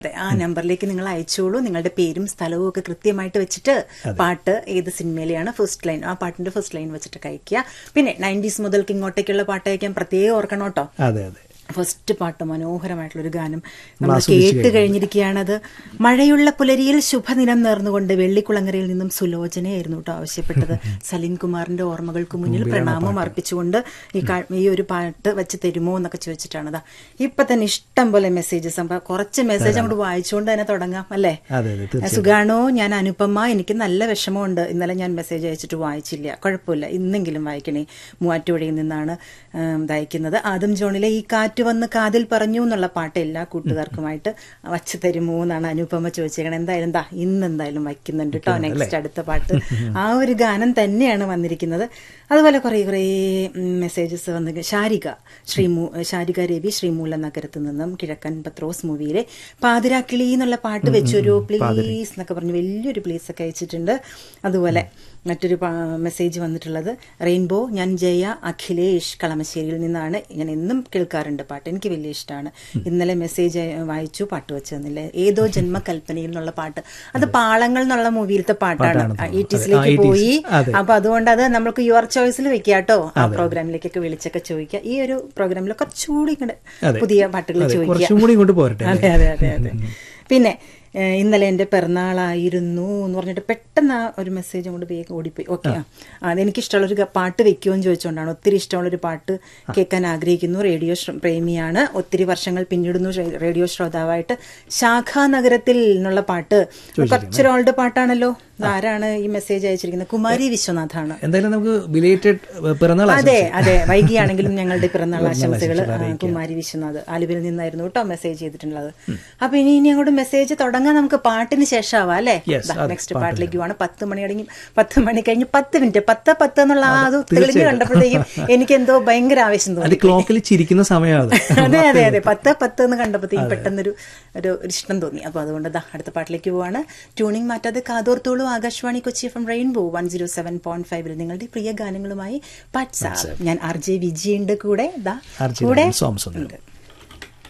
അതെ, ആ നമ്പറിലേക്ക് നിങ്ങൾ അയച്ചോളൂ നിങ്ങളുടെ പേരും സ്ഥലവും ഒക്കെ കൃത്യമായിട്ട് വെച്ചിട്ട് പാട്ട് ഏത് സിനിമയിലെയാണ് ഫസ്റ്റ് ലൈൻ ആ പാട്ടിന്റെ ഫസ്റ്റ് ലൈൻ വെച്ചിട്ട് കഴിക്കുക പിന്നെ നയൻറ്റീസ് മുതൽക്ക് ഇങ്ങോട്ടേക്കുള്ള പാട്ട് അയക്കാൻ പ്രത്യേകം ഓർക്കണം കേട്ടോ അതെ അതെ ഫസ്റ്റ് പാട്ട് മനോഹരമായിട്ടുള്ള ഒരു ഗാനം നമ്മൾ കേട്ട് കഴിഞ്ഞിരിക്കുകയാണത് മഴയുള്ള പുലരിയിൽ ശുഭദിനം നേർന്നുകൊണ്ട് വെള്ളിക്കുളങ്ങരയിൽ നിന്നും സുലോചനയായിരുന്നു കേട്ടോ ആവശ്യപ്പെട്ടത് സലിൻ കുമാറിന്റെ ഓർമ്മകൾക്ക് മുന്നിൽ പ്രണാമം അർപ്പിച്ചുകൊണ്ട് ഈ കാ- ഈ ഒരു പാട്ട് വെച്ച് തരുമോ എന്നൊക്കെ ചോദിച്ചിട്ടാണതാ ഇപ്പൊ തന്നെ ഇഷ്ടം പോലെ മെസ്സേജസ് കുറച്ച് മെസ്സേജ് അങ്ങോട്ട് വായിച്ചുകൊണ്ട് തന്നെ തുടങ്ങാം അല്ലേ അതെ അതെ തീർച്ചയായും സുഖാണോ ഞാൻ അനുപമ എനിക്ക് നല്ല വിഷമമുണ്ട് ഇന്നലെ ഞാൻ മെസ്സേജ് അയച്ചിട്ട് വായിച്ചില്ല കുഴപ്പമില്ല ഇന്നെങ്കിലും വായിക്കണേ മൂവാറ്റുപുഴയിൽ നിന്നാണ് ഉം, അയക്കുന്നത് ആദം ജോണിലെ ഈ കാറ്റ് വന്ന് കാതിൽ പറഞ്ഞു എന്നുള്ള പാട്ട് എല്ലാ കൂട്ടുകാർക്കുമായിട്ട് വച്ച് തരുമോ എന്നാണ് അനുപമ ചോദിച്ചേക്കണത് എന്തായാലും എന്താ ഇന്ന് എന്തായാലും വയ്ക്കുന്നുണ്ട് കേട്ടോ നെക്സ്റ്റ് അടുത്ത പാട്ട് ആ ഒരു ഗാനം തന്നെയാണ് വന്നിരിക്കുന്നത് അതുപോലെ കുറേ കുറേ മെസ്സേജസ് വന്ന് ശാരിക ശ്രീമൂ ശാരിക രവി ശ്രീമൂല നഗരത്ത് നിന്നും കിഴക്കൻ പത്രോസ് മൂവിയിലെ പാതിരാക്കിളി എന്നുള്ള പാട്ട് വെച്ചൊരു പ്ലീസ് എന്നൊക്കെ പറഞ്ഞ് വലിയൊരു പ്ലീസ് ഒക്കെ അയച്ചിട്ടുണ്ട് അതുപോലെ മറ്റൊരു മെസ്സേജ് വന്നിട്ടുള്ളത് റെയിൻബോ ഞാൻ ജയ അഖിലേഷ് കളമശ്ശേരിയിൽ നിന്നാണ് ഞാൻ എന്നും കേൾക്കാറുണ്ട് പാട്ട് എനിക്ക് വലിയ ഇഷ്ടമാണ് ഇന്നലെ മെസ്സേജ് വായിച്ചു പാട്ട് വെച്ച് തന്നില്ലേ ഏതോ ജന്മകൽപ്പനയിൽ എന്നുള്ള പാട്ട് അത് പാളങ്ങൾ എന്നുള്ള മൂവിയിലത്തെ പാട്ടാണ് ഈറ്റീസിലേക്ക് പോയി അപ്പൊ അതുകൊണ്ട് അത് നമുക്ക് യുവർ ചോയ്സിൽ വെക്കാം കേട്ടോ ആ പ്രോഗ്രാമിലേക്കൊക്കെ വിളിച്ചൊക്കെ ചോദിക്കാം ഈ ഒരു പ്രോഗ്രാമിൽ കുറച്ചുകൂടി ഇങ്ങട് പുതിയ പാട്ടുകൾ ചോദിക്കാം കുറച്ചും കൂടി ഇങ്ങോട്ട് പോരട്ടെ അതെ അതെ അതെ അതെ പിന്നെ ഏഹ്, ഇന്നലെ എൻ്റെ പിറന്നാളായിരുന്നു എന്ന് പറഞ്ഞിട്ട് പെട്ടെന്ന് ആ ഒരു മെസ്സേജ് അങ്ങോട്ട് വേഗം ഓടിപ്പോയി ഓക്കെ അതെനിക്ക് ഇഷ്ടമുള്ളൊരു ഗ- പാട്ട് വെക്കുമോ എന്ന് ചോദിച്ചുകൊണ്ടാണ് ഒത്തിരി ഇഷ്ടമുള്ളൊരു പാട്ട് കേൾക്കാൻ ആഗ്രഹിക്കുന്നു റേഡിയോ ശ്ര- പ്രേമിയാണ് ഒത്തിരി വർഷങ്ങൾ പിന്നിടുന്നു റേ- റേഡിയോ ശ്രോതാവായിട്ട് ശാഖാ നഗരത്തിൽ എന്നുള്ള പാട്ട് കുറച്ചൊരാളുടെ പാട്ടാണല്ലോ ആരാണ് ഈ മെസ്സേജ് അയച്ചിരിക്കുന്നത് കുമാരി വിശ്വനാഥാണ് എന്തായാലും നമുക്ക് ബിലേറ്റഡ് പിറന്നാൾ അതെ അതെ വൈകിയാണെങ്കിലും ഞങ്ങളുടെ പിറന്നാൾ ആശംസകൾ കുമാരി വിശ്വനാഥ് ആലുവിൽ നിന്നായിരുന്നു കേട്ടോ മെസ്സേജ് ചെയ്തിട്ടുള്ളത് അപ്പൊ ഇനി ഇനി അങ്ങോട്ട് മെസ്സേജ് തുടങ്ങാൻ നമുക്ക് പാട്ടിന് ശേഷമാവാം അല്ലേ Yes, അതെ, നെക്സ്റ്റ് പാട്ടിലേക്ക് പോവാണ് പത്ത് മണി അടങ്ങി പത്ത് മണി കഴിഞ്ഞ് പത്ത് മിനിറ്റ് പത്ത് പത്ത് എന്നുള്ള ആ അത് തെളിഞ്ഞു കണ്ടപ്പോഴത്തേക്കും എനിക്ക് എന്തോ ഭയങ്കര ആവേശം അത് തോന്നി ക്ലോക്കിൽ ചിരിക്കുന്ന സമയമാണ് അതെ അതെ അതെ പത്ത് പത്ത് എന്ന് കണ്ടപ്പോഴത്തേക്കും പെട്ടെന്നൊരു ഒരു ഒരു ഇഷ്ടം തോന്നി അപ്പൊ അതുകൊണ്ട് ദാ അടുത്ത പാട്ടിലേക്ക് പോവാണ് ട്യൂണിംഗ് മാറ്റാതെ കാതോർത്തോളൂ Akashvani Kochi F M rainbow one zero seven point ഫൈവിൽ നിങ്ങളുടെ പ്രിയ ഗാനങ്ങളുമായി പട്സാപ്പ് ഞാൻ ആർ ജെ വിജയുണ്ട് കൂടെ ദാ ആർ ജെ കൂടെ സോംസുണ്ട് ഉണ്ട്